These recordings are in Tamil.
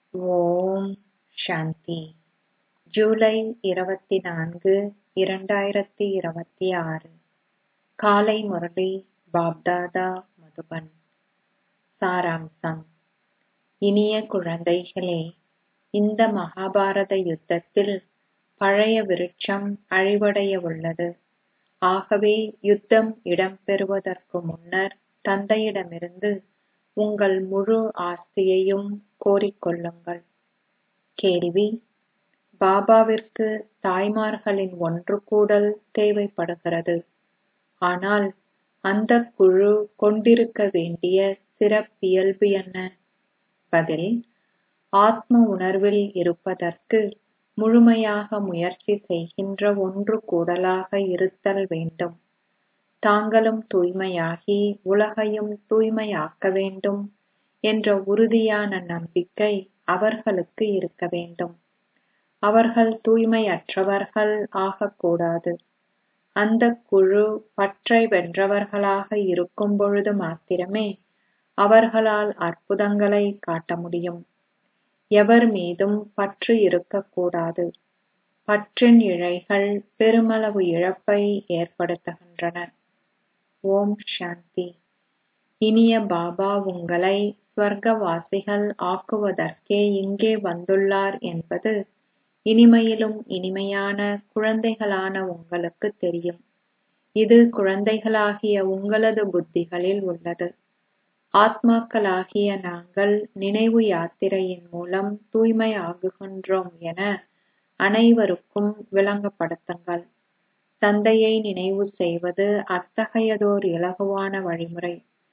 ஓம் சாந்தி ஜூலை இருபத்தி நான்கு இரண்டாயிரத்தி இருபத்தி ஆறு காலை முரளி பாப்தாதா மதுபன் சாராம்சம் இனிய குழந்தைகளே இந்த மகாபாரத யுத்தத்தில் பழைய விருட்சம் அழிவடைய உள்ளது ஆகவே யுத்தம் இடம்பெறுவதற்கு முன்னர் தந்தையிடமிருந்து உங்கள் முழு ஆஸ்தியையும் கோரிக்கொள்ளுங்கள் கேள்வி பாபாவிற்கு தாய்மார்களின் ஒன்று கூடல் தேவைப்படுகிறது ஆனால் அந்த குழு கொண்டிருக்க வேண்டிய சிறப்பியல்பு என்ன பதில் ஆத்ம உணர்வில் இருப்பதற்கு முழுமையாக முயற்சி செய்கின்ற ஒன்று கூடலாக இருத்தல் வேண்டும் தாங்களும் தூய்மையாகி உலகையும் தூய்மையாக்க வேண்டும் என்ற உறுதியான நம்பிக்கை அவர்களுக்கு இருக்க வேண்டும் அவர்கள் தூய்மையற்றவர்கள் ஆகக்கூடாது அந்த குழு பற்றை வென்றவர்களாக இருக்கும் பொழுது மாத்திரமே அவர்களால் அற்புதங்களை காட்ட முடியும் எவர் மீதும் பற்று இருக்கக்கூடாது பற்றின் இழைகள் பெருமளவு இழப்பை ஏற்படுத்துகின்றன ஓம் சாந்தி இனிய பாபா உங்களை ஸ்வர்க்கவாசிகள் ஆக்குவதற்கே இங்கே வந்துள்ளார் என்பது இனிமையிலும் இனிமையான குழந்தைகளான உங்களுக்கு தெரியும் இது குழந்தைகளாகிய உங்களது புத்திகளில் உள்ளது ஆத்மாக்களாகிய நாங்கள் நினைவு யாத்திரையின் மூலம் தூய்மை ஆகுகின்றோம் என அனைவருக்கும் விளங்கப்படுத்துங்கள் தந்தையை நினைவு செய்வது அத்தகையதோர் இலகுவான வழிமுறை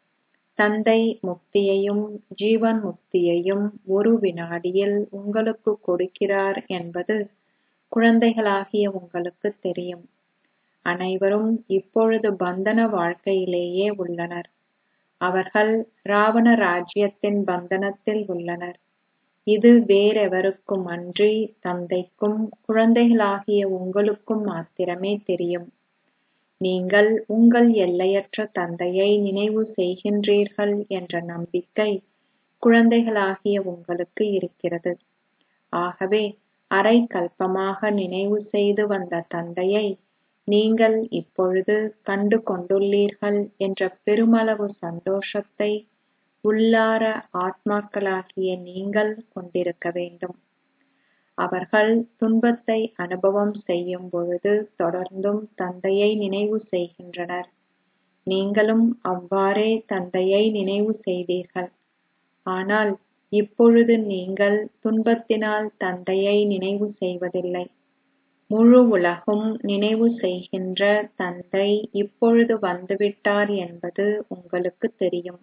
தந்தை முக்தியையும் ஜீவன் முக்தியையும் ஒரு வினாடியில் உங்களுக்கு கொடுக்கிறார் என்பது குழந்தைகளாகிய உங்களுக்கு தெரியும் அனைவரும் இப்பொழுது பந்தன வாழ்க்கையிலேயே உள்ளனர் அவர்கள் ராவண ராஜ்யத்தின் பந்தனத்தில் உள்ளனர் இது வேறெவருக்கும் அன்றி தந்தைக்கும் குழந்தைகளாகிய உங்களுக்கும் மாத்திரமே தெரியும் நீங்கள் உங்கள் எல்லையற்ற தந்தையை நினைவு செய்கின்றீர்கள் என்ற நம்பிக்கை குழந்தைகளாகிய உங்களுக்கு இருக்கிறது ஆகவே அரை கல்பமாக நினைவு செய்து வந்த தந்தையை நீங்கள் இப்பொழுது கண்டு கொண்டுள்ளீர்கள் என்ற பெருமளவு சந்தோஷத்தை உள்ளார ஆத்மாக்களாகிய நீங்கள் கொண்டிருக்க வேண்டும் அவர்கள் துன்பத்தை அனுபவம் செய்யும் பொழுது தொடர்ந்தும் தந்தையை நினைவு செய்கின்றனர் நீங்களும் அவ்வாறே தந்தையை நினைவு செய்தீர்கள் ஆனால் இப்பொழுது நீங்கள் துன்பத்தினால் தந்தையை நினைவு செய்வதில்லை முழு உலகும் நினைவு செய்கின்ற தந்தை இப்பொழுது வந்துவிட்டார் என்பது உங்களுக்கு தெரியும்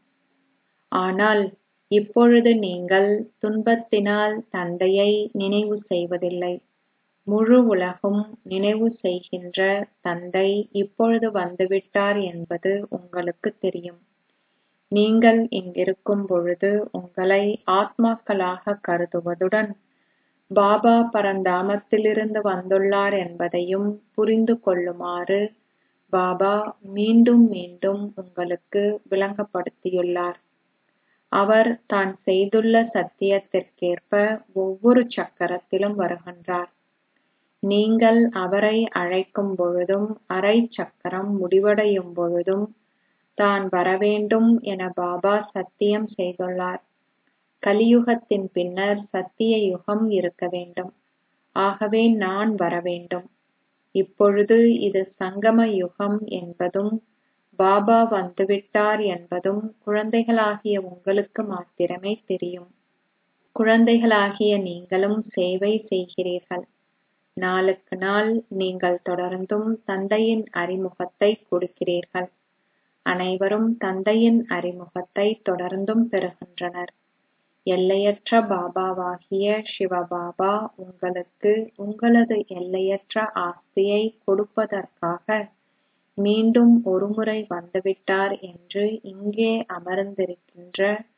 ஆனால் இப்பொழுது நீங்கள் துன்பத்தினால் தந்தையை நினைவு செய்வதில்லை முழு உலகும் நினைவு செய்கின்ற தந்தை இப்பொழுது வந்துவிட்டார் என்பது உங்களுக்கு தெரியும் நீங்கள் இங்கிருக்கும் பொழுது உங்களை ஆத்மாக்களாக கருதுவதுடன் பாபா பரந்தாமத்திலிருந்து வந்துள்ளார் என்பதையும் புரிந்து கொள்ளுமாறு பாபா மீண்டும் மீண்டும் உங்களுக்கு விளங்கப்படுத்தியுள்ளார் அவர் தான் செய்துள்ள சத்தியத்திற்கேற்ப ஒவ்வொரு சக்கரத்திலும் வருகின்றார் நீங்கள் அவரை அழைக்கும் பொழுதும் அரை சக்கரம் முடிவடையும் பொழுதும் தான் வரவேண்டும் என பாபா சத்தியம் செய்துள்ளார் கலியுகத்தின் பின்னர் சத்திய யுகம் இருக்க வேண்டும் ஆகவே நான் வரவேண்டும் இப்பொழுது இது சங்கம யுகம் என்பதும் பாபா வந்துவிட்டார் என்பதும் குழந்தைகளாகிய உங்களுக்கு மாத்திரமே தெரியும் குழந்தைகளாகிய நீங்களும் சேவை செய்கிறீர்கள் நாளுக்கு நாள் நீங்கள் தொடர்ந்தும் தந்தையின் அறிமுகத்தை கொடுக்கிறீர்கள் அனைவரும் தந்தையின் அறிமுகத்தை தொடர்ந்தும் பெறுகின்றனர் எல்லையற்ற பாபாவாகிய சிவபாபா உங்களுக்கு உங்களது எல்லையற்ற ஆஸ்தியை கொடுப்பதற்காக மீண்டும் ஒருமுறை வந்துவிட்டார் என்று இங்கே அமர்ந்திருக்கின்ற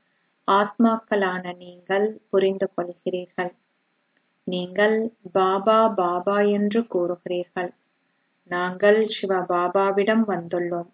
ஆத்மாக்களான நீங்கள் புரிந்து கொள்கிறீர்கள் நீங்கள் பாபா பாபா என்று கூறுகிறீர்கள் நாங்கள் சிவபாபாவிடம் வந்துள்ளோம்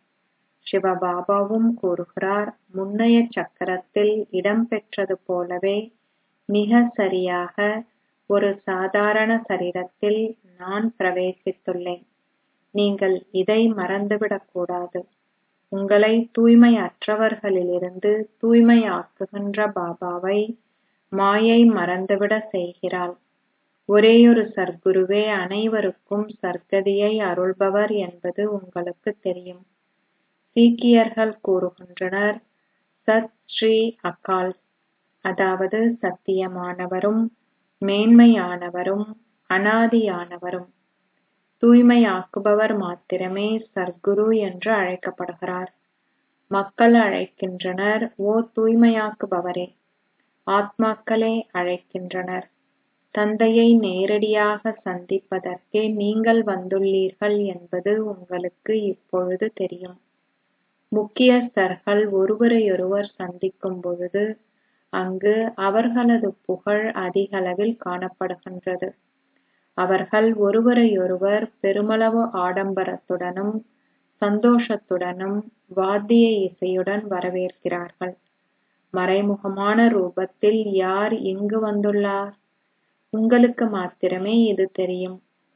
சிவபாபாவும் கூறுகிறார் முன்னைய சக்கரத்தில் இடம்பெற்றது போலவே மிக சரியாக ஒரு சாதாரண சரீரத்தில் நான் பிரவேசித்துள்ளேன் நீங்கள் இதை மறந்துவிடக்கூடாது உங்களை தூய்மையற்றவர்களிலிருந்து தூய்மையாக்குகின்ற பாபாவை மாயை மறந்துவிட செய்கிறாள் ஒரேயொரு சர்க்குருவே அனைவருக்கும் சர்க்கதியை அருள்பவர் என்பது உங்களுக்கு தெரியும் சீக்கியர்கள் கூறுகின்றனர் சத் ஸ்ரீ அகால் அதாவது சத்தியமானவரும் மேன்மையானவரும் அனாதியானவரும் தூய்மையாக்குபவர் மாத்திரமே சர்க்குரு என்று அழைக்கப்படுகிறார் மக்கள் அழைக்கின்றனர் ஓ தூய்மையாக்குபவரே ஆத்மாக்களே அழைக்கின்றனர் தந்தையை நேரடியாக சந்திப்பதற்கே நீங்கள் வந்துள்ளீர்கள் என்பது உங்களுக்கு இப்பொழுது தெரியும் முக்கியஸ்தர்கள் ஒருவரையொருவர் சந்திக்கும் பொழுது அங்கு அவர்களது புகழ் அதிகளவில் காணப்படுகின்றது அவர்கள் ஒருவரையொருவர் பெருமளவு ஆடம்பரத்துடனும் சந்தோஷத்துடனும் வாத்திய இசையுடன் வரவேற்கிறார்கள் மறைமுகமான ரூபத்தில் யார் இங்கு வந்துள்ளார் உங்களுக்கு மாத்திரமே இது தெரியும்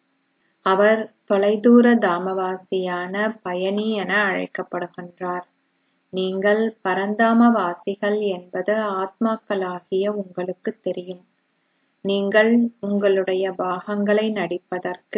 அவர் தொலைதூர தாமவாசியான பயணி என அழைக்கப்படுகின்றார் நீங்கள் பரந்தாமவாசிகள் என்பது ஆத்மாக்களாகிய உங்களுக்கு தெரியும் நீங்கள் உங்களுடைய பாகங்களை நடிப்பதற்கு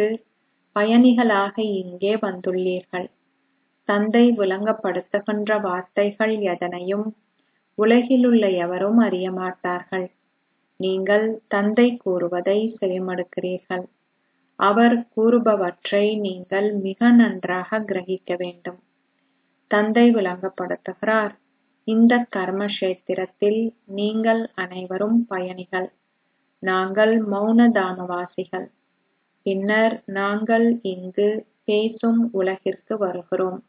பயணிகளாக இங்கே வந்துள்ளீர்கள் தந்தை விளங்கப்படுத்துகின்ற வார்த்தைகள் எதனையும் உலகிலுள்ள எவரும் அறியமாட்டார்கள் நீங்கள் தந்தை கூறுவதை செவிமடுக்கிறீர்கள் அவர் கூறுபவற்றை நீங்கள் மிக நன்றாக கிரகிக்க வேண்டும் தந்தை விளங்கப்படுத்துகிறார் இந்த கர்மக்ஷேத்திரத்தில் நீங்கள் அனைவரும் பயணிகள் நாங்கள் மௌன தாமவாசிகள் பின்னர் நாங்கள் இங்கு பேசும் உலகிற்கு வருகிறோம்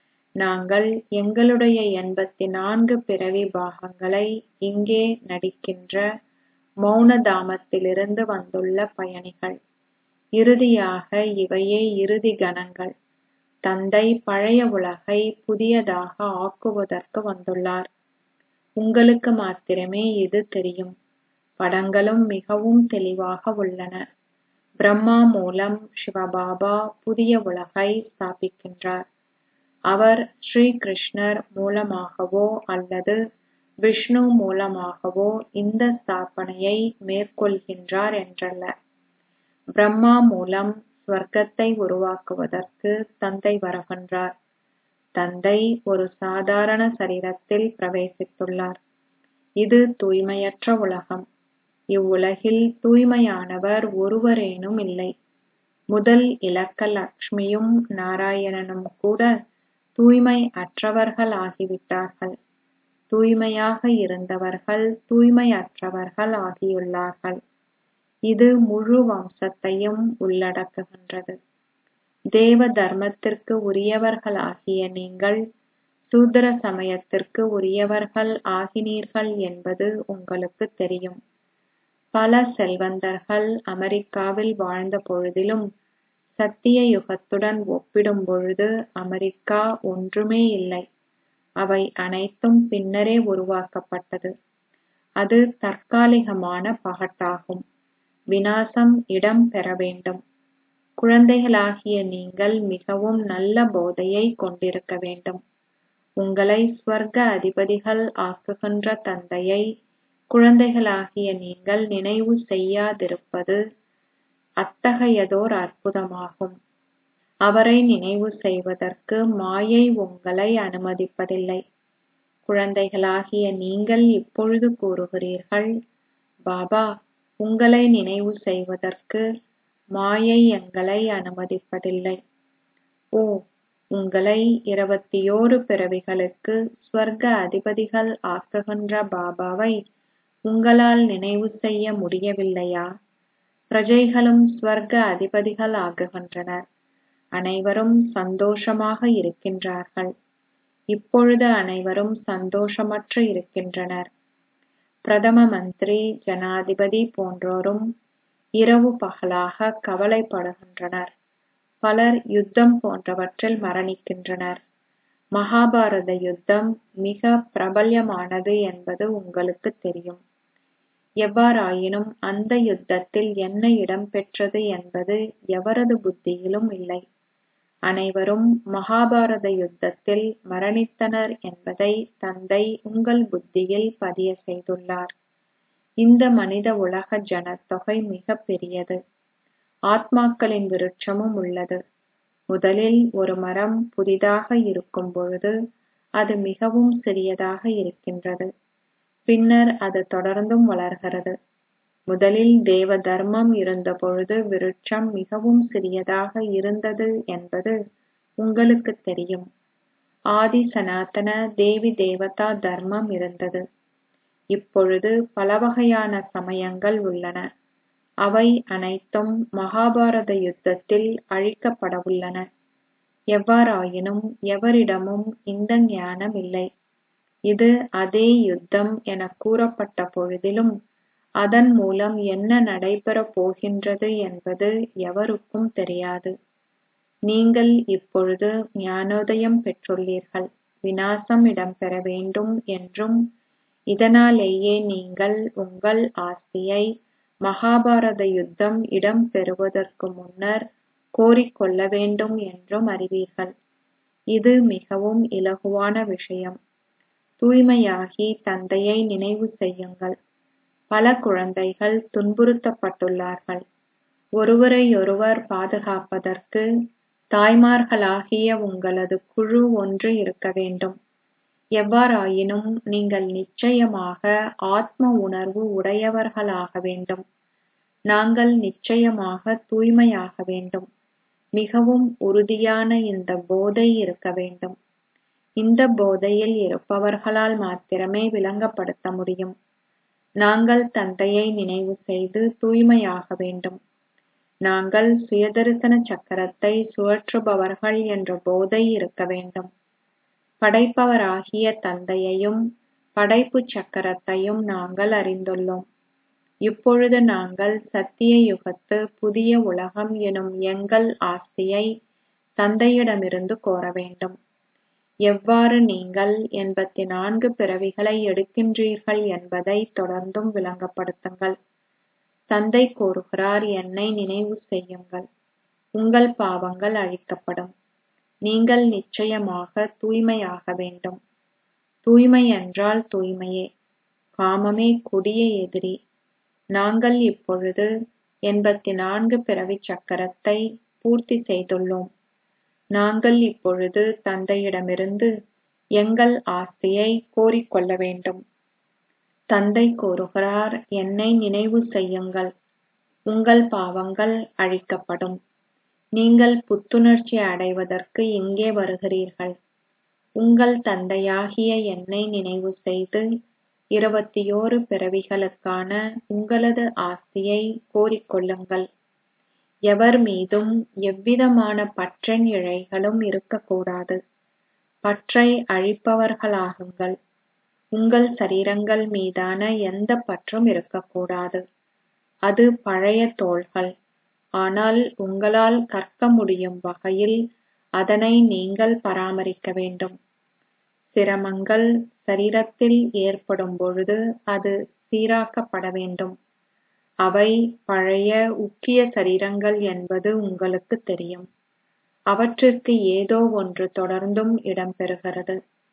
நாங்கள் எங்களுடைய எண்பத்தி நான்கு பிறவி பாகங்களை இங்கே நடிக்கின்ற மௌன தாமத்திலிருந்து வந்துள்ள பயணிகள் இறுதியாக இவையே இறுதி கணங்கள் தந்தை பழைய உலகை புதியதாக ஆக்குவதற்கு வந்துள்ளார் உங்களுக்கு மாத்திரமே இது தெரியும் படங்களும் மிகவும் தெளிவாக உள்ளன பிரம்மா மூலம் சிவபாபா புதிய உலகை ஸ்தாபிக்கின்றார் அவர் ஸ்ரீ கிருஷ்ணர் மூலமாகவோ அல்லது விஷ்ணு மூலமாகவோ இந்த ஸ்தாபனையை மேற்கொள்கின்றார் என்றல்ல பிரம்மா மூலம் ஸ்வர்க்கத்தை உருவாக்குவதற்கு தந்தை வருகின்றார் தந்தை ஒரு சாதாரண சரீரத்தில் பிரவேசித்துள்ளார் இது தூய்மையற்ற உலகம் இவ்வுலகில் தூய்மையானவர் ஒருவரேனும் இல்லை முதல் இலக்க லக்ஷ்மியும் நாராயணனும் கூட தூய்மை அற்றவர்கள் ஆகிவிட்டார்கள் தூய்மையாக இருந்தவர்கள் தூய்மையற்றவர்கள் ஆகியுள்ளார்கள் இது முழு வம்சத்தையும் உள்ளடக்குகின்றது தேவ தர்மத்திற்கு உரியவர்களாகிய நீங்கள் சூத்திர சமயத்திற்கு உரியவர்கள் ஆகினீர்கள் என்பது உங்களுக்கு தெரியும் பல செல்வந்தர்கள் அமெரிக்காவில் வாழ்ந்த பொழுதிலும் சத்திய யுகத்துடன் ஒப்பிடும் பொழுது அமெரிக்கா ஒன்றுமே இல்லை அவை அனைத்தும் பின்னரே உருவாக்கப்பட்டது அது தற்காலிகமான பகட்டாகும் வினாசம் இடம் பெற வேண்டும் குழந்தைகளாகிய நீங்கள் மிகவும் நல்ல போதையை கொண்டிருக்க வேண்டும் உங்களை ஸ்வர்க அதிபதிகள் ஆக்குகின்ற தந்தையை குழந்தைகளாகிய நீங்கள் நினைவு செய்யாதிருப்பது அத்தகையதோர் அற்புதமாகும் அவரை நினைவு செய்வதற்கு மாயை உங்களை அனுமதிப்பதில்லை குழந்தைகளாகிய நீங்கள் இப்பொழுது கூறுகிறீர்கள் பாபா உங்களை நினைவு செய்வதற்கு மாயை எங்களை அனுமதிப்பதில்லை ஓ உங்களை இருபத்தியோரு பிறவிகளுக்கு ஸ்வர்க அதிபதிகள் ஆக்குகின்ற பாபாவை உங்களால் நினைவு செய்ய முடியவில்லையா பிரஜைகளும் ஸ்வர்க அதிபதிகள் ஆகுகின்றனர் அனைவரும் சந்தோஷமாக இருக்கின்றார்கள் இப்பொழுது அனைவரும் சந்தோஷமற்று இருக்கின்றனர் பிரதம மந்திரி ஜனாதிபதி போன்றோரும் இரவு பகலாக கவலைப்படுகின்றனர் பலர் யுத்தம் போன்றவற்றில் மரணிக்கின்றனர் மகாபாரத யுத்தம் மிக பிரபல்யமானது என்பது உங்களுக்கு தெரியும் எவ்வாறாயினும் அந்த யுத்தத்தில் என்ன இடம்பெற்றது என்பது எவரது புத்தியிலும் இல்லை அனைவரும் மகாபாரத யுத்தத்தில் மரணித்தனர் என்பதை தந்தை உங்கள் புத்தியில் பதிய செய்துள்ளார் இந்த மனித உலக ஜனத்தொகை மிகப் பெரியது ஆத்மாக்களின் விருட்சமும் உள்ளது முதலில் ஒரு மரம் புதிதாக இருக்கும் பொழுது அது மிகவும் சிறியதாக இருக்கின்றது பின்னர் அது தொடர்ந்தும் வளர்கிறது முதலில் தேவ தர்மம் இருந்தபொழுது விருட்சம் மிகவும் சிறியதாக இருந்தது என்பது உங்களுக்கு தெரியும் ஆதி சனாதன தேவி தேவதா தர்மம் இருந்தது இப்பொழுது பல வகையான சமயங்கள் உள்ளன அவை அனைத்தும் மகாபாரத யுத்தத்தில் அழிக்கப்படவுள்ளன எவ்வாறாயினும் எவரிடமும் இந்த ஞானம் இல்லை இது அதே யுத்தம் எனக் கூறப்பட்ட பொழுதிலும் அதன் மூலம் என்ன நடைபெறப் போகின்றது என்பது எவருக்கும் தெரியாது நீங்கள் இப்பொழுது ஞானோதயம் பெற்றுள்ளீர்கள் விநாசம் இடம்பெற வேண்டும் என்றும் இதனாலேயே நீங்கள் உங்கள் ஆஸ்தியை மகாபாரத யுத்தம் இடம்பெறுவதற்கு முன்னர் கோரிக்கொள்ள வேண்டும் என்றும் அறிவீர்கள் இது மிகவும் இலகுவான விஷயம் தூய்மையாகி தந்தையை நினைவு செய்யுங்கள் பல குழந்தைகள் துன்புறுத்தப்பட்டுள்ளார்கள் ஒருவரையொருவர் பாதுகாப்பதற்கு தாய்மார்களாகிய உங்களது குழு ஒன்று இருக்க வேண்டும் எவ்வாறாயினும் நீங்கள் நிச்சயமாக ஆத்ம உணர்வு உடையவர்களாக வேண்டும் நாங்கள் நிச்சயமாக தூய்மையாக வேண்டும் மிகவும் உறுதியான இந்த போதை இருக்க வேண்டும் இந்த போதையில் இருப்பவர்களால் மாத்திரமே விளங்கப்படுத்த முடியும் நாங்கள் தந்தையை நினைவு செய்து தூய்மையாக வேண்டும் நாங்கள் சுயதரிசன சக்கரத்தை சுழற்றுபவர்கள் என்ற போதை இருக்க வேண்டும் படைப்பவராகிய தந்தையையும் படைப்பு சக்கரத்தையும் நாங்கள் அறிந்துள்ளோம் இப்பொழுது நாங்கள் சத்திய யுகத்து புதிய உலகம் எனும் எங்கள் ஆஸ்தியை தந்தையிடமிருந்து கோர வேண்டும் எவ்வாறு நீங்கள் எண்பத்தி நான்கு பிறவிகளை எடுக்கின்றீர்கள் என்பதை தொடர்ந்தும் விளங்கப்படுத்துங்கள் தந்தை கூறுகிறார் என்னை நினைவு செய்யுங்கள் உங்கள் பாவங்கள் அழிக்கப்படும் நீங்கள் நிச்சயமாக தூய்மையாக வேண்டும் தூய்மை என்றால் தூய்மையே காமமே கொடிய எதிரி நாங்கள் இப்பொழுது எண்பத்தி நான்கு பிறவி சக்கரத்தை பூர்த்தி செய்துள்ளோம் நாங்கள் இப்பொழுது தந்தையிடமிருந்து எங்கள் ஆஸ்தியை கோரிக்கொள்ள வேண்டும் தந்தை கூறுகிறார் என்னை நினைவு செய்யுங்கள் உங்கள் பாவங்கள் அழிக்கப்படும் நீங்கள் புத்துணர்ச்சி அடைவதற்கு இங்கே வருகிறீர்கள் உங்கள் தந்தையாகிய என்னை நினைவு செய்து இருபத்தியோரு பிறவிகளுக்கான உங்களது ஆஸ்தியை கோரிக்கொள்ளுங்கள் எவர் மீதும் எவ்விதமான பற்றின் இழைகளும் இருக்கக்கூடாது பற்றை அழிப்பவர்களாகுங்கள் உங்கள் சரீரங்கள் மீதான எந்த பற்றும் இருக்கக்கூடாது அது பழைய தோள்கள் ஆனால் உங்களால் கற்க முடியும் வகையில் அதனை நீங்கள் பராமரிக்க வேண்டும் சிரமங்கள் சரீரத்தில் ஏற்படும் பொழுது அது சீராக்கப்பட வேண்டும் அவை பழைய உக்கிய சரீரங்கள் என்பது உங்களுக்கு தெரியும் அவற்றிற்கு ஏதோ ஒன்று தொடர்ந்தும் இடம்பெறுகிறது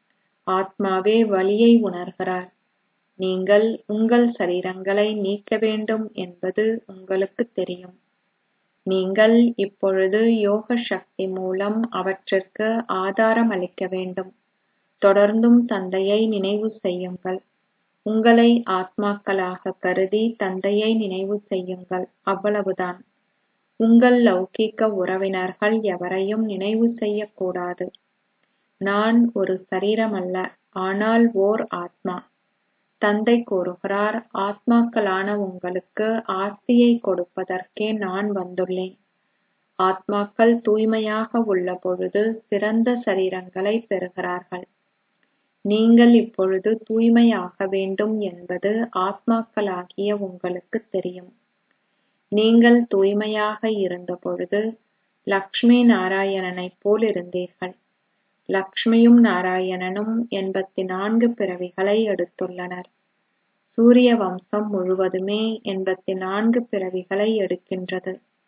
ஆத்மாவே வலியை உணர்கிறார் நீங்கள் உங்கள் சரீரங்களை நீக்க வேண்டும் என்பது உங்களுக்கு தெரியும் நீங்கள் இப்பொழுது யோக சக்தி மூலம் அவற்றிற்கு ஆதாரம் அளிக்க வேண்டும் தொடர்ந்தும் தந்தையை நினைவு செய்யுங்கள் உங்களை ஆத்மாக்களாக கருதி தந்தையை நினைவு செய்யுங்கள் அவ்வளவுதான் உங்கள் லௌகீக உறவினர்கள் எவரையும் நினைவு செய்யக்கூடாது நான் ஒரு சரீரமல்ல ஆனால் ஓர் ஆத்மா தந்தை கூறுகிறார் ஆத்மாக்களான உங்களுக்கு ஆஸ்தியை கொடுப்பதற்கே நான் வந்துள்ளேன் ஆத்மாக்கள் தூய்மையாக உள்ள பொழுது சிறந்த சரீரங்களை பெறுகிறார்கள் நீங்கள் இப்பொழுது தூய்மையாக வேண்டும் என்பது ஆத்மாக்களாகிய உங்களுக்கு தெரியும் நீங்கள் தூய்மையாக இருந்த பொழுது லக்ஷ்மி நாராயணனைப் போல் இருந்தீர்கள் லக்ஷ்மியும் நாராயணனும் எண்பத்தி நான்கு பிறவிகளை எடுத்துள்ளனர் சூரிய வம்சம் முழுவதுமே எண்பத்தி நான்கு பிறவிகளை எடுக்கின்றது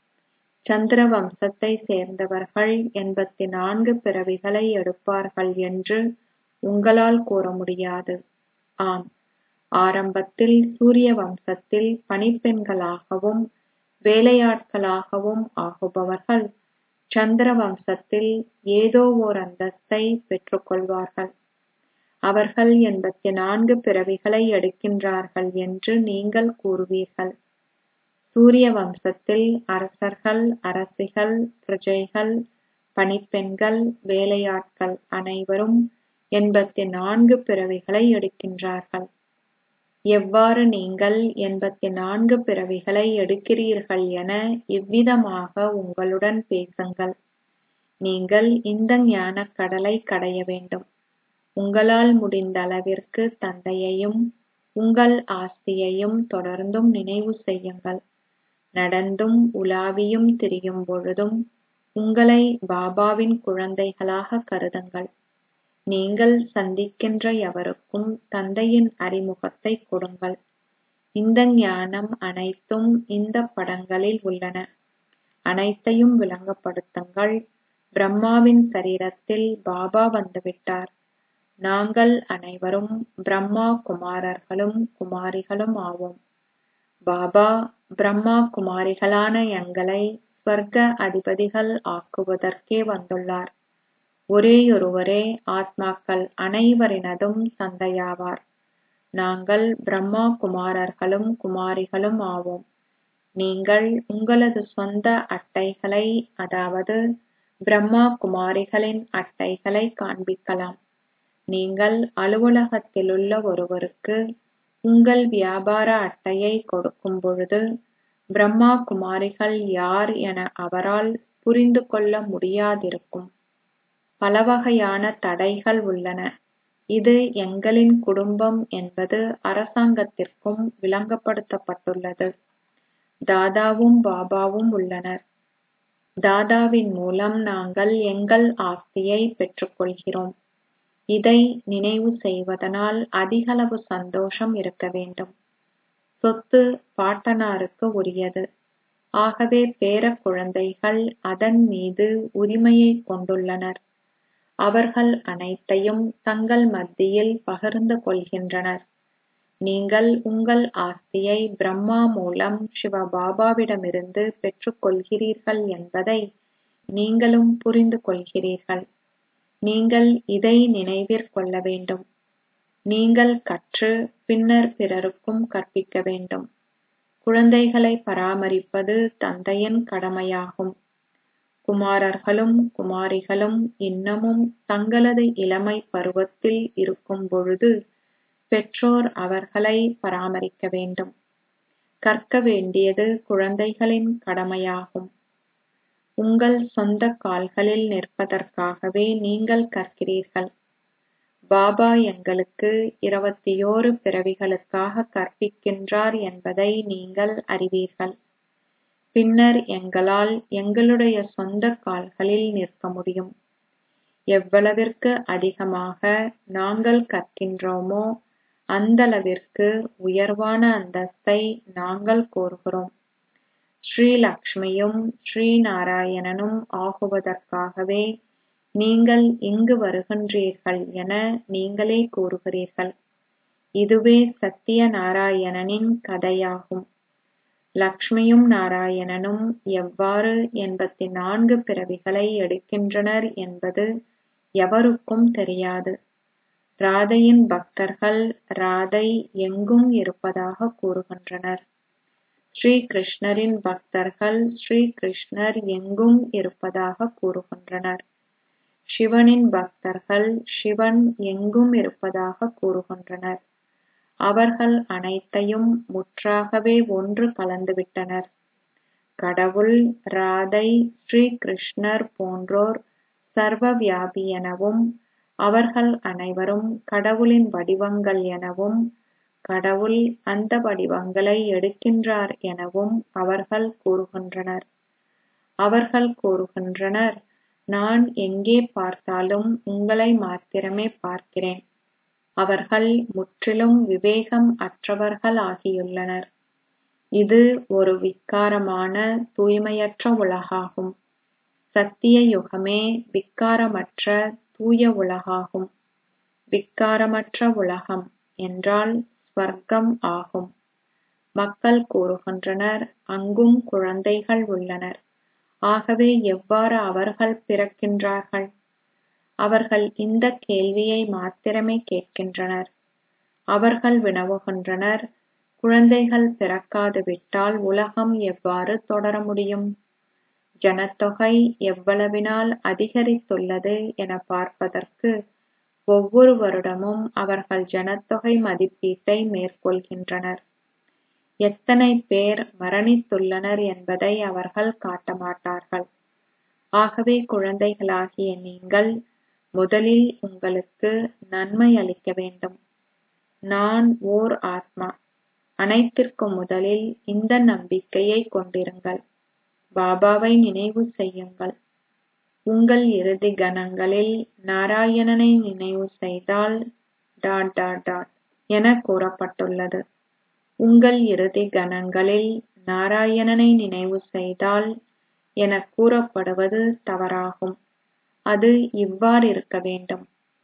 சந்திர வம்சத்தை சேர்ந்தவர்கள் எண்பத்தி நான்கு பிறவிகளை எடுப்பார்கள் என்று உங்களால் கூற முடியாது ஆம் ஆரம்பத்தில் சூரிய வம்சத்தில் பணிப்பெண்களாகவும் வேலையாட்களாகவும் ஆகுபவர்கள் சந்திர வம்சத்தில் ஏதோ ஓர் அந்தஸ்தை பெற்றுக்கொள்வார்கள் அவர்கள் எண்பத்தி நான்கு பிறவிகளை எடுக்கின்றார்கள் என்று நீங்கள் கூறுவீர்கள் சூரிய வம்சத்தில் அரசர்கள் அரசிகள் பிரஜைகள் பணிப்பெண்கள் வேலையாட்கள் அனைவரும் எண்பத்தி நான்கு பிறவிகளை எடுக்கின்றார்கள் எவ்வாறு நீங்கள் எண்பத்தி நான்கு பிறவிகளை எடுக்கிறீர்கள் என இவ்விதமாக உங்களுடன் பேசுங்கள் நீங்கள் இந்த ஞானக் கடலை கடைய வேண்டும் உங்களால் முடிந்த அளவிற்கு தந்தையையும் உங்கள் ஆஸ்தியையும் தொடர்ந்தும் நினைவு செய்யுங்கள் நடந்தும் உலாவியும் திரியும் பொழுதும் உங்களை பாபாவின் குழந்தைகளாக கருதுங்கள் நீங்கள் சந்திக்கின்ற எவருக்கும் தந்தையின் அறிமுகத்தை கொடுங்கள் இந்த ஞானம் அனைத்தும் இந்த படங்களில் உள்ளன அனைத்தையும் விளங்கப்படுத்துங்கள் பிரம்மாவின் சரீரத்தில் பாபா வந்துவிட்டார் நாங்கள் அனைவரும் பிரம்மா குமாரர்களும் குமாரிகளும் ஆவோம் பாபா பிரம்மா குமாரிகளான எங்களை ஸ்வர்க்க அதிபதிகள் ஆக்குவதற்கே வந்துள்ளார் ஒரேயொருவரே ஆத்மாக்கள் அனைவரினதும் தந்தையாவார் நாங்கள் பிரம்மா குமாரர்களும் குமாரிகளும் ஆவோம் நீங்கள் உங்களது சொந்த அட்டைகளை அதாவது பிரம்மா குமாரிகளின் அட்டைகளை காண்பிக்கலாம் நீங்கள் அலுவலகத்திலுள்ள ஒருவருக்கு உங்கள் வியாபார அட்டையை கொடுக்கும் பொழுது பிரம்மா குமாரிகள் யார் என அவரால் புரிந்து கொள்ள முடியாதிருக்கும் பலவகையான தடைகள் உள்ளன இது எங்களின் குடும்பம் என்பது அரசாங்கத்திற்கும் விளங்கப்படுத்தப்பட்டுள்ளது தாதாவும் பாபாவும் உள்ளனர் தாதாவின் மூலம் நாங்கள் எங்கள் ஆஸ்தியை பெற்றுக்கொள்கிறோம் இதை நினைவு செய்வதனால் அதிகளவு சந்தோஷம் இருக்க வேண்டும் சொத்து பாட்டனாருக்கு உரியது ஆகவே பேரக் குழந்தைகள் அதன் மீது உரிமையை கொண்டுள்ளனர் அவர்கள் அனைத்தையும் தங்கள் மத்தியில் பகிர்ந்து கொள்கின்றனர் நீங்கள் உங்கள் ஆஸ்தியை பிரம்மா மூலம் சிவபாபாவிடமிருந்து பெற்றுக்கொள்கிறீர்கள் என்பதை நீங்களும் புரிந்து கொள்கிறீர்கள் நீங்கள் இதை நினைவிற்கொள்ள வேண்டும் நீங்கள் கற்று பின்னர் பிறருக்கும் கற்பிக்க வேண்டும் குழந்தைகளை பராமரிப்பது தந்தையின் கடமையாகும் குமாரர்களும் குமாரிகளும் இன்னமும் தங்களது இளமை பருவத்தில் இருக்கும் பொழுது பெற்றோர் அவர்களை பராமரிக்க வேண்டும் கற்க வேண்டியது குழந்தைகளின் கடமையாகும் உங்கள் சொந்த கால்களில் நிற்பதற்காகவே நீங்கள் கற்கிறீர்கள் பாபா எங்களுக்கு இருபத்தியோரு பிறவிகளுக்காக கற்பிக்கின்றார் என்பதை நீங்கள் அறிவீர்கள் பின்னர் எங்களால் எங்களுடைய சொந்த கால்களில் நிற்க முடியும் எவ்வளவிற்கு அதிகமாக நாங்கள் கற்கின்றோமோ அந்தளவிற்கு உயர்வான அந்தஸ்தை நாங்கள் கோருகிறோம் ஸ்ரீ லக்ஷ்மியும் ஸ்ரீ நாராயணனும் ஆகுவதற்காகவே நீங்கள் இங்கு வருகின்றீர்கள் என நீங்களே கூறுகிறீர்கள் இதுவே சத்திய நாராயணனின் கதையாகும் லக்ஷ்மியும் நாராயணனும் எவ்வாறு எண்பத்தி நான்கு பிறவிகளை எடுக்கின்றனர் என்பது எவருக்கும் தெரியாது ராதையின் பக்தர்கள் ராதை எங்கும் இருப்பதாக கூறுகின்றனர் ஸ்ரீ கிருஷ்ணரின் பக்தர்கள் ஸ்ரீ கிருஷ்ணர் எங்கும் இருப்பதாக கூறுகின்றனர் சிவனின் பக்தர்கள் சிவன் எங்கும் இருப்பதாக கூறுகின்றனர் அவர்கள் அனைத்தையும் முற்றாகவே ஒன்று கலந்துவிட்டனர் கடவுள் ராதை ஸ்ரீ கிருஷ்ணர் போன்றோர் சர்வ வியாபி எனவும் அவர்கள் அனைவரும் கடவுளின் வடிவங்கள் எனவும் கடவுள் அந்த வடிவங்களை எடுக்கின்றார் எனவும் அவர்கள் கூறுகின்றனர் அவர்கள் கூறுகின்றனர் நான் எங்கே பார்த்தாலும் உங்களை மாத்திரமே பார்க்கிறேன் அவர்கள் முற்றிலும் விவேகம் அற்றவர்கள் ஆகியுள்ளனர் இது ஒரு விக்காரமான தூய்மையற்ற உலகாகும் சத்திய யுகமே விக்காரமற்ற தூய உலகாகும் விக்காரமற்ற உலகம் என்றால் ஸ்வர்க்கம் ஆகும் மக்கள் கூறுகின்றனர் அங்கும் குழந்தைகள் உள்ளனர் ஆகவே எவ்வாறு அவர்கள் பிறக்கின்றார்கள் அவர்கள் இந்த கேள்வியை மாத்திரமே கேட்கின்றனர் அவர்கள் வினவுகின்றனர் குழந்தைகள் பிறக்காது விட்டால் உலகம் எவ்வாறு தொடர முடியும் ஜனத்தொகை எவ்வளவினால் அதிகரித்துள்ளது என பார்ப்பதற்கு ஒவ்வொரு வருடமும் அவர்கள் ஜனத்தொகை மதிப்பீட்டை மேற்கொள்கின்றனர் எத்தனை பேர் மரணித்துள்ளனர் என்பதை அவர்கள் காட்டமாட்டார்கள் ஆகவே குழந்தைகளாகிய நீங்கள் முதலில் உங்களுக்கு நன்மை அளிக்க வேண்டும் நான் ஓர் ஆத்மா அனைத்திற்கும் முதலில் இந்த நம்பிக்கையை கொண்டிருங்கள் பாபாவை நினைவு செய்யுங்கள் உங்கள் இறுதி கணங்களில் நாராயணனை நினைவு செய்தால் டாட் டாட் டாட் என கூறப்பட்டுள்ளது உங்கள் இறுதி கணங்களில் நாராயணனை நினைவு செய்தால் என கூறப்படுவது தவறாகும் அது இவ்வாறிருக்க வேண்டும்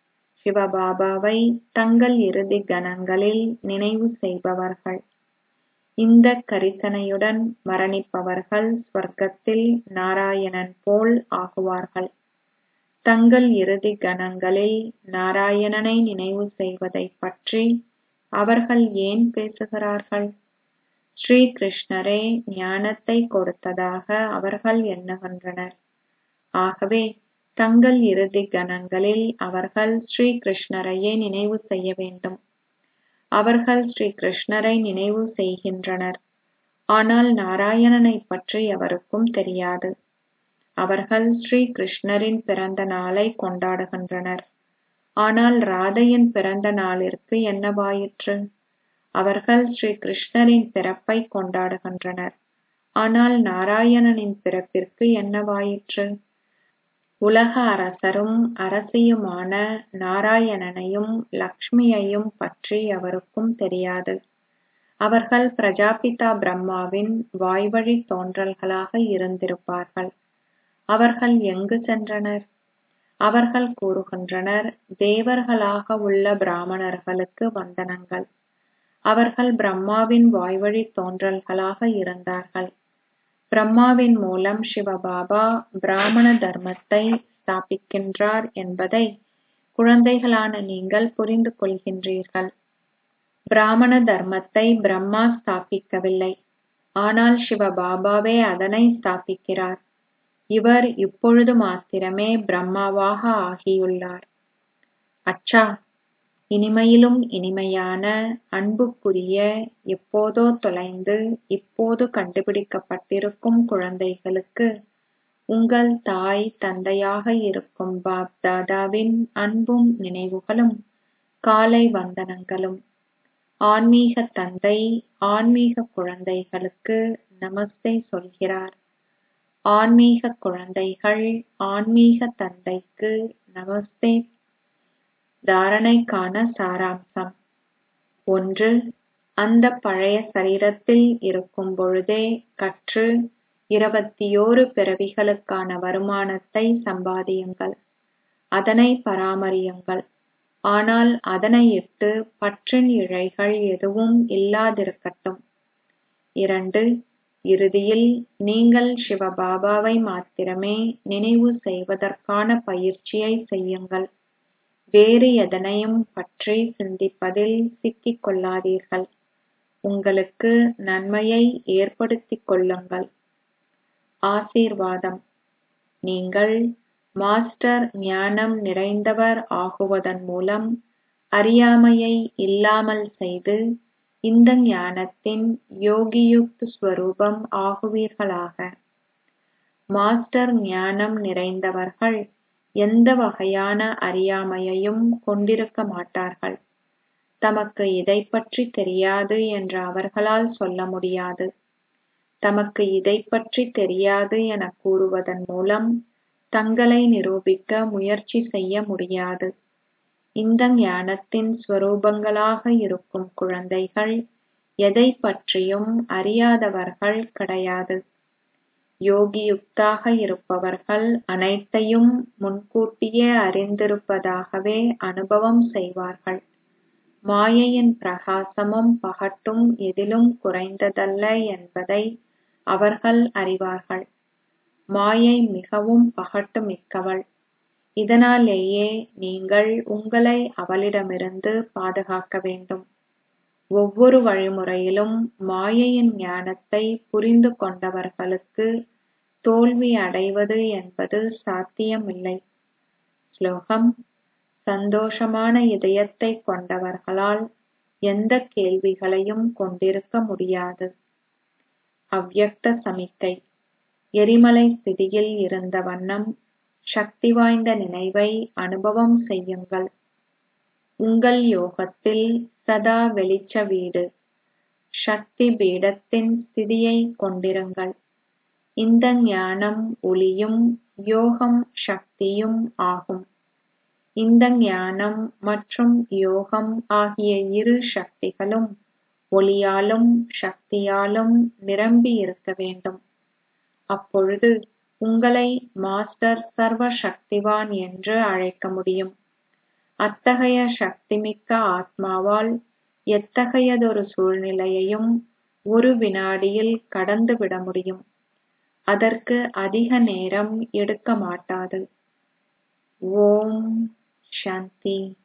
சிவபாபாவை தங்கள் இறுதி கணங்களில் நினைவு செய்பவர்கள் இந்த கரிசனையுடன் மரணிப்பவர்கள் ஸ்வர்க்கத்தில் நாராயணன் போல் ஆகுவார்கள் தங்கள் இறுதி கணங்களில் நாராயணனை நினைவு செய்வதைப் பற்றி அவர்கள் ஏன் பேசுகிறார்கள் ஸ்ரீ கிருஷ்ணரே ஞானத்தை கொடுத்ததாக அவர்கள் எண்ணுகின்றனர் ஆகவே தங்கள் இறுதி கணங்களில் அவர்கள் ஸ்ரீ கிருஷ்ணரையே நினைவு செய்ய வேண்டும் அவர்கள் ஸ்ரீ கிருஷ்ணரை நினைவு செய்கின்றனர் ஆனால் நாராயணனை பற்றி எவருக்கும் தெரியாது அவர்கள் ஸ்ரீ கிருஷ்ணரின் பிறந்த நாளை கொண்டாடுகின்றனர் ஆனால் ராதையின் பிறந்த நாளிற்கு என்னவாயிற்று அவர்கள் ஸ்ரீ கிருஷ்ணரின் பிறப்பை கொண்டாடுகின்றனர் ஆனால் நாராயணனின் பிறப்பிற்கு என்னவாயிற்று உலக அரசரும் அரசியுமான நாராயணனையும் லக்ஷ்மியையும் பற்றி எவருக்கும் தெரியாது அவர்கள் பிரஜாபிதா பிரம்மாவின் வாய்வழி தோன்றல்களாக இருந்திருப்பார்கள் அவர்கள் எங்கு சென்றனர் அவர்கள் கூறுகின்றனர் தேவர்களாக உள்ள பிராமணர்களுக்கு வந்தனங்கள் அவர்கள் பிரம்மாவின் வாய்வழி தோன்றல்களாக இருந்தார்கள் பிரம்மாவின் மூலம் சிவபாபா பிராமண தர்மத்தை ஸ்தாபிக்கின்றார் என்பதை குழந்தைகளான நீங்கள் புரிந்து கொள்கின்றீர்கள் பிராமண தர்மத்தை பிரம்மா ஸ்தாபிக்கவில்லை ஆனால் சிவபாபாவே அதனை ஸ்தாபிக்கிறார் இவர் இப்பொழுது மாத்திரமே பிரம்மாவாக ஆகியுள்ளார் அச்சா இனிமையிலும் இனிமையான அன்புக்குரிய எப்போதோ தொலைந்து இப்போது கண்டுபிடிக்கப்பட்டிருக்கும் குழந்தைகளுக்கு உங்கள் தாய் தந்தையாக இருக்கும் பாப் தாதாவின் அன்பும் நினைவுகளும் காலை வந்தனங்களும் ஆன்மீக தந்தை ஆன்மீக குழந்தைகளுக்கு நமஸ்தே சொல்கிறார் ஆன்மீக குழந்தைகள் ஆன்மீக தந்தைக்கு நமஸ்தே தாரணைக்கான சாராம்சம் ஒன்று அந்த பழைய சரீரத்தில் இருக்கும் பொழுதே கற்று இருபத்தியோரு பிறவிகளுக்கான வருமானத்தை சம்பாதியுங்கள் அதனை பராமரியுங்கள் ஆனால் அதனை இட்டு பற்றின் இழைகள் எதுவும் இல்லாதிருக்கட்டும் இரண்டு இறுதியில் நீங்கள் சிவபாபாவை மாத்திரமே நினைவு செய்வதற்கான பயிற்சியை செய்யுங்கள் வேறு எதனையும் பற்றி சிந்திப்பதில் சிக்கிக் கொள்ளாதீர்கள் உங்களுக்கு நன்மையை ஏற்படுத்திக் கொள்ளுங்கள் ஆசீர்வாதம் நீங்கள் மாஸ்டர் ஞானம் நிறைந்தவர் ஆகுவதன் மூலம் அறியாமையை இல்லாமல் செய்து இந்த ஞானத்தின் யோகியுக்த் ஸ்வரூபம் ஆகுவீர்களாக மாஸ்டர் ஞானம் நிறைந்தவர்கள் எந்த வகையான அறியாமையையும் கொண்டிருக்க மாட்டார்கள் தமக்கு இதைப் பற்றி தெரியாது என்று அவர்களால் சொல்ல முடியாது தமக்கு இதைப் பற்றி தெரியாது என கூறுவதன் மூலம் தங்களை நிரூபிக்க முயற்சி செய்ய முடியாது இந்த ஞானத்தின் ஸ்வரூபங்களாக இருக்கும் குழந்தைகள் எதைப் பற்றியும் அறியாதவர்கள் கிடையாது யோகியுக்தாக இருப்பவர்கள் அனைத்தையும் முன்கூட்டியே அறிந்திருப்பதாகவே அனுபவம் செய்வார்கள் மாயையின் பிரகாசமும் பகட்டும் எதிலும் குறைந்ததல்ல என்பதை அவர்கள் அறிவார்கள் மாயை மிகவும் பகட்டு மிக்கவள் இதனாலேயே நீங்கள் உங்களை அவளிடமிருந்து பாதுகாக்க வேண்டும் ஒவ்வொரு வழிமுறையிலும் மாயையின் ஞானத்தை புரிந்து கொண்டவர்களுக்கு தோல்வி அடைவது என்பது சாத்தியமில்லை ஸ்லோகம் சந்தோஷமான இதயத்தை கொண்டவர்களால் எந்த கேள்விகளையும் கொண்டிருக்க முடியாது அவ்யக்த சமிக்கை எரிமலை ஸ்திதியில் இருந்த வண்ணம் சக்தி வாய்ந்த நினைவை அனுபவம் செய்யுங்கள் உங்கள் யோகத்தில் சதா வெளிச்ச வீடு சக்தி பீடத்தின் ஸ்திதியை கொண்டிருங்கள் இந்த ஞானம் ஒளியும் யோகம் சக்தியும் ஆகும் இந்த ஞானம் மற்றும் யோகம் ஆகிய இரு சக்திகளும் ஒளியாலும் சக்தியாலும் நிரம்பி இருக்க வேண்டும் அப்பொழுது உங்களை மாஸ்டர் சர்வ சக்திவான் என்று அழைக்க முடியும் அத்தகைய சக்திமிக்க ஆத்மாவால் எத்தகையதொரு சூழ்நிலையையும் ஒரு வினாடியில் கடந்து விட முடியும் அதற்கு அதிக நேரம் எடுக்க மாட்டாது ஓம் சாந்தி